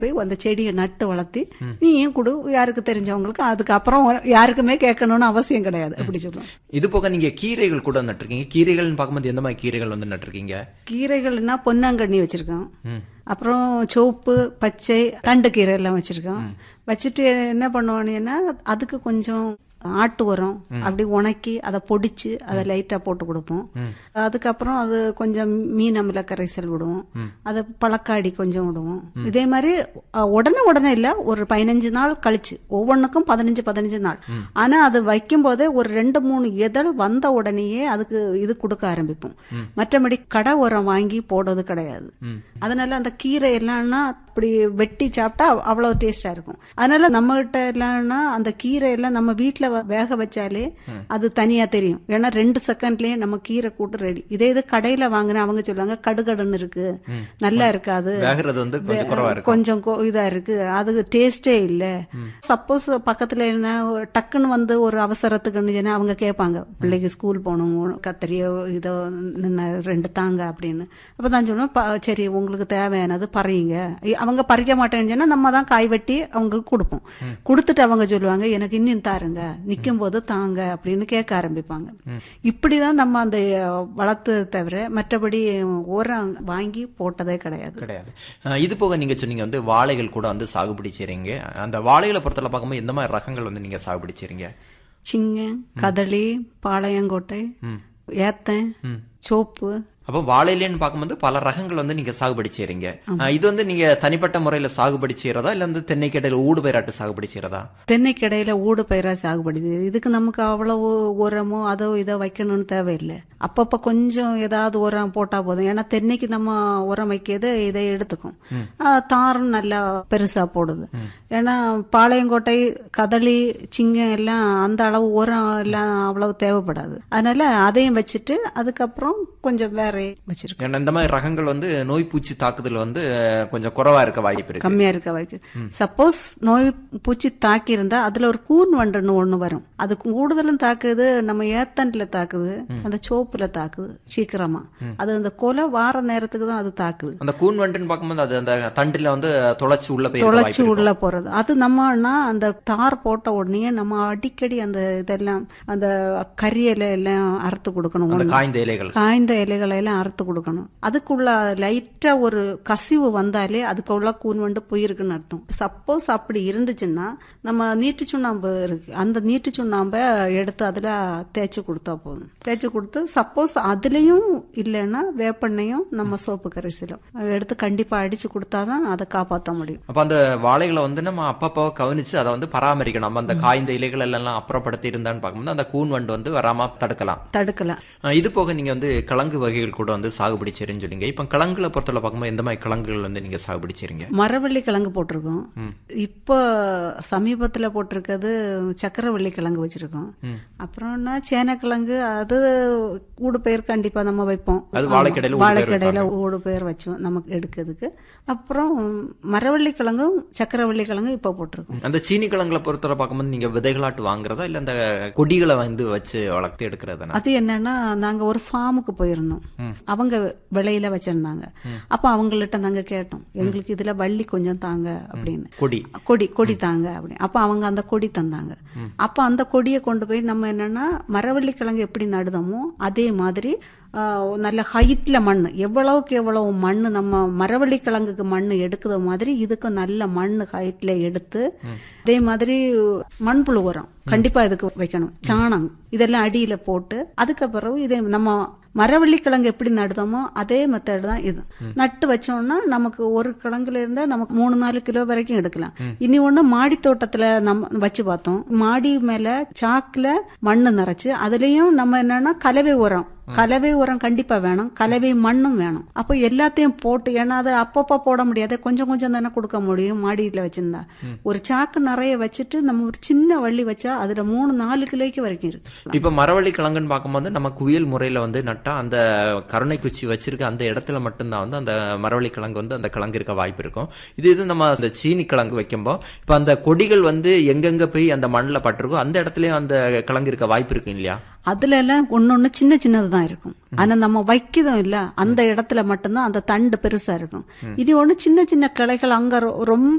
போய் அந்த செடியை நட்டு வளர்த்தி நீயும் கொடு யாருக்கு தெரிஞ்சவங்களுக்கு அதுக்கப்புறம் யாருக்குமே கேட்கணும்னு அவசியம் கிடையாது அப்படி சொல்லுவோம் இது போக நீங்க கீரைகள் கூட நட்டிருக்கீங்க கீரைகள்னு பார்க்கும்போது எந்த மாதிரி கீரைகள் வந்து நட்டிருக்கீங்க கீரைகள்னா பொன்னாங்கண்ணி வச்சிருக்கோம் ம். அப்புறம் சிவப்பு பச்சை தண்டு கீரை எல்லாம் வச்சிருக்கோம் வச்சுட்டு என்ன பண்ணுவானுன்னா அதுக்கு கொஞ்சம் ஆட்டு உரம் அப்படி உணக்கி அதை பொடிச்சு அதை லைட்டா போட்டு கொடுப்போம் அதுக்கப்புறம் அது கொஞ்சம் மீன் அமில கரைசல் விடுவோம் அது பழக்காடி கொஞ்சம் விடுவோம் இதே மாதிரி அஹ், உடனே உடனே இல்ல ஒரு பதினஞ்சு நாள் கழிச்சு ஒவ்வொன்றுக்கும் பதினஞ்சு பதினஞ்சு நாள் ஆனா அது வைக்கும் போதே ஒரு ரெண்டு மூணு இதழ் வந்த உடனேயே அதுக்கு இது கொடுக்க ஆரம்பிப்போம் மற்றபடி கடை உரம் வாங்கி போடுறது கிடையாது அதனால அந்த கீரை எல்லாம்னா அப்படி வெட்டி சாப்பிட்டா அவ்- அவ்வளவு டேஸ்டா இருக்கும் அதனால நம்ம கிட்ட எல்லாம்னா அந்த கீரை எல்லாம் நம்ம வீட்டுல வ- வேக வச்சாலே அது தனியா தெரியும் ஏன்னா ரெண்டு செகண்ட்லயே நம்ம கீரை கூட்டு ரெடி இதே இது கடையில வாங்கினா அவங்க சொல்லுவாங்க கடுகடுன்னு இருக்கு நல்லா இருக்காது வேகிறது வந்து கொஞ்சம் குறைவா இருக்கும் கொஞ்சம் கொ- இதா இருக்கு அது டேஸ்டே இல்ல சப்போஸ் பக்கத்துல என்ன ஒரு டக்குன்னு வந்து ஒரு அவசரத்துக்குன்னு சொன்னா அவங்க கேட்பாங்க பிள்ளைக்கு ஸ்கூல் போகணும் கத்திரியோ இதோ நின்ன ரெண்டு தாங்க அப்படின்னு அப்பதான் சொல்லுவோம் "ப- சரி உங்களுக்கு தேவையானது பறியுங்க இ- அவங்க பறிக்க மாட்டேன்னு சொன்னா நம்ம தான் காய் வெட்டி அவங்களுக்கு கொடுப்போம் கொடுத்துட்டு அவங்க சொல்லுவாங்க எனக்கு இன்னும் தாருங்க நிக்கும் போது தாங்க அப்படின்னு கேட்க ஆரம்பிப்பாங்க இப்படிதான் நம்ம அந்த வளர்த்து தவிர மற்றபடி உரம் வாங்கி போட்டதே கிடையாது கிடையாது அஹ் இது போக நீங்க சொன்னீங்க வந்து வாழைகள் கூட வந்து சாகுபடி செய்றீங்க அந்த வாழைகளை பொறுத்தல பார்க்கும்போது எந்த மாதிரி ரகங்கள் வந்து நீங்க சாகுபடி செய்றீங்க சிங்க கதளி பாளையங்கோட்டை ஏத்தன் சோப்பு அப்போ வாழையிலேன்னு பார்க்கும்போது பல ரகங்கள் வந்து நீங்க சாகுபடி செய்றீங்க அஹ் இது வந்து நீங்க தனிப்பட்ட முறையில சாகுபடி செய்யறதா இல்ல வந்து தென்னைக்கடையில ஊடு பயிராட்டு சாகுபடி செய்யறதா தென்னைக்கிடையில ஊடு பயிரா சாகுபடி செய்யுது. இதுக்கு நமக்கு அவ்வளவு உரமோ அதோ இதோ வைக்கணும்னு தேவையில்லை அப்பப்ப கொஞ்சம் ஏதாவது உரம் போட்டா போதும் ஏன்னா தென்னைக்கு நம்ம உரம் வைக்கிறது இதை எடுத்துக்கும் ஆ, தாரும் நல்லா பெருசா போடுது ஏன்னா பாளையங்கோட்டை கதளி சிங்கம் எல்லாம் அந்த அளவு உரம் எல்லாம் அவ்வளவு தேவைப்படாது அதனால அதையும் வச்சுட்டு அதுக்கப்புறம் கொஞ்சம் வேற வச்சிருக்கோம் ஏன்னா இந்த மாதிரி ரகங்கள் வந்து நோய் பூச்சி தாக்குதல் வந்து அஹ், கொஞ்சம் குறைவா இருக்க வாய்ப்பு இருக்கு கம்மியா இருக்க வைக்கு சப்போஸ் நோய் பூச்சி தாக்கி இருந்தா அதுல ஒரு கூன் வண்டுன்னு ஒண்ணு வரும் அது கூடுதலும் தாக்குது நம்ம ஏத்தன்ல தாக்குது அந்த சோப்புல தாக்குது சீக்கிரமா அது அந்த கொலை வார நேரத்துக்கு தான் அது தாக்குது அந்த கூன் வண்டுன்னு பார்க்கும்போது அது அந்த தண்டுல வந்து தொலைச்சு உள்ள போய் தொலைச்சு உள்ள போறது அது நம்மனா அந்த தார் போட்ட உடனே நம்ம அடிக்கடி அந்த இதெல்லாம் அந்த கரியலை எல்லாம் அறுத்து கொடுக்கணும் அந்த ஒண்ணு. காய்ந்த இலைகள் காய்ந்த இலைகளை எல்லாம் அறுத்து கொடுக்கணும் அதுக்குள்ள லைட்டா ஒரு கசிவு வந்தாலே அதுக்குள்ள கூன் வண்டு போயிருக்குன்னு அர்த்தம் சப்போஸ் அப்படி இருந்துச்சுன்னா நம்ம நீட்டு சுண்ணாம்பு இருக்கு அந்த நீட்டு சுண்ணாம்பை எடுத்து அதுல தேய்ச்சி கொடுத்தா போதும் தேய்ச்சி கொடுத்து சப்போஸ் அதுலயும் இல்லைன்னா வேப்பெண்ணையும் நம்ம சோப்பு கரைசலும் எடுத்து கண்டிப்பா அடிச்சு கொடுத்தாதான் அதை காப்பாற்ற முடியும் அப்ப அந்த வாழைகளை வந்து நம்ம அப்பப்போ கவனிச்சு அதை வந்து பராமரிக்கணும் நம்ம அந்த காய்ந்த இலைகள் எல்லாம் அப்புறப்படுத்தி இருந்தான்னு பார்க்கும்போது அந்த கூன் வண்டு வந்து வராம தடுக்கலாம் தடுக்கலாம் அஹ் இது போக நீங்க வந்து கிழங்கு வகைகள் கூட வந்து சாகுபடி செய்றேன்னு சொன்னீங்க இப்ப கிழங்குல பொறுத்தவரை பார்க்கும்போது எந்த மாதிரி கிழங்குகள் வந்து நீங்க சாகுபடி செய்றீங்க மரவள்ளி கிழங்கு போட்டிருக்கோம் இப்போ சமீபத்துல போட்டிருக்கிறது சக்கரவள்ளி கிழங்கு வச்சிருக்கோம் அப்புறம்னா சேனக்கிழங்கு அது ஊடு பயிர் கண்டிப்பா நம்ம வைப்போம் அது வாழைக்கடையில ஊடு பயிர் வாழைக்கடையில ஊடு பயிர் வச்சோம் நமக்கு எடுக்கிறதுக்கு அப்புறம் மரவள்ளி கிழங்கும் சக்கரவள்ளி கிழங்கும் இப்போ போட்டிருக்கோம் அந்த சீனி கிழங்குல பொறுத்தவரை பார்க்கும்போது நீங்க விதைகளாட்டு வாங்குறதா இல்ல அந்த கொடிகளை வந்து வச்சு வளர்த்து எடுக்கிறதுனா அது என்னன்னா நாங்க ஒரு ஃபார்முக்கு போயிருந்தோம் அவங்க விலையில வச்சிருந்தாங்க அப்ப அவங்கள்ட்ட நாங்க கேட்டோம் எங்களுக்கு இதுல வள்ளி கொஞ்சம் தாங்க அப்படின்னு கொடி கொடி கொடி தாங்க அப்படி அப்ப அவங்க அந்த கொடி தந்தாங்க அப்ப அந்த கொடியை கொண்டு போய் நம்ம என்னன்னா மரவள்ளி கிழங்கு எப்படி நடுதோமோ அதே மாதிரி ஆ, நல்ல ஹைட்ல மண் எவ்வளவுக்கு எவ்வளவு மண் நம்ம மரவள்ளி கிழங்குக்கு மண் எடுக்குத மாதிரி இதுக்கு நல்ல மண் ஹைட்ல எடுத்து அதே மாதிரி மண்புழு உரம் கண்டிப்பா இதுக்கு வைக்கணும் சாணம் இதெல்லாம் அடியில போட்டு அதுக்கு பிறகு இதே நம்ம மரவள்ளி கிழங்கு எப்படி நடுதோமோ அதே மெத்தட் தான் இது நட்டு வச்சோம்னா நமக்கு ஒரு கிழங்குல இருந்தா நமக்கு மூணு நாலு கிலோ வரைக்கும் எடுக்கலாம் இனி ஒண்ணு மாடி தோட்டத்துல நம்ம வச்சு பார்த்தோம் மாடி மேல சாக்குல மண்ணு நிறைச்சு அதுலயும் நம்ம என்னன்னா கலவை உரம் கலவை உரம் கண்டிப்பா வேணும் கலவை மண்ணும் வேணும் அப்போ எல்லாத்தையும் போட்டு ஏன்னா அது அப்பப்போ போட முடியாது கொஞ்சம் கொஞ்சம் தானே கொடுக்க முடியும் மாடியில வச்சிருந்தா ஒரு சாக்கு நிறைய வச்சுட்டு நம்ம ஒரு சின்ன வள்ளி வச்சா அதுல மூணு நாலு கிலோக்கு வரைக்கும் இருக்கு இப்ப மரவள்ளி கிழங்குன்னு பார்க்கும்போது நம்ம குவியல் முறையில வந்து நட்டா அந்த கருணை குச்சி வச்சிருக்க அந்த இடத்துல மட்டும்தான் வந்து அந்த மரவள்ளி கிழங்கு வந்து அந்த கிழங்கு இருக்க வாய்ப்பு இருக்கும் இது இது நம்ம அந்த சீனி கிழங்கு வைக்கும்போ இப்ப அந்த கொடிகள் வந்து எங்கெங்க போய் அந்த மண்ணில் பட்டிருக்கோ அந்த இடத்துலயும் அந்த கிழங்கு இருக்க வாய்ப்பு இருக்கு இல்லையா அதுல எல்லாம் ஒன்னொன்னு சின்ன சின்னது தான் இருக்கும் ஆனா நம்ம வைக்கதும் இல்ல அந்த இடத்துல மட்டும்தான் அந்த தண்டு பெருசா இருக்கும் இனி ஒண்ணு சின்ன சின்ன கிளைகள் அங்க ரொ- ரொம்ப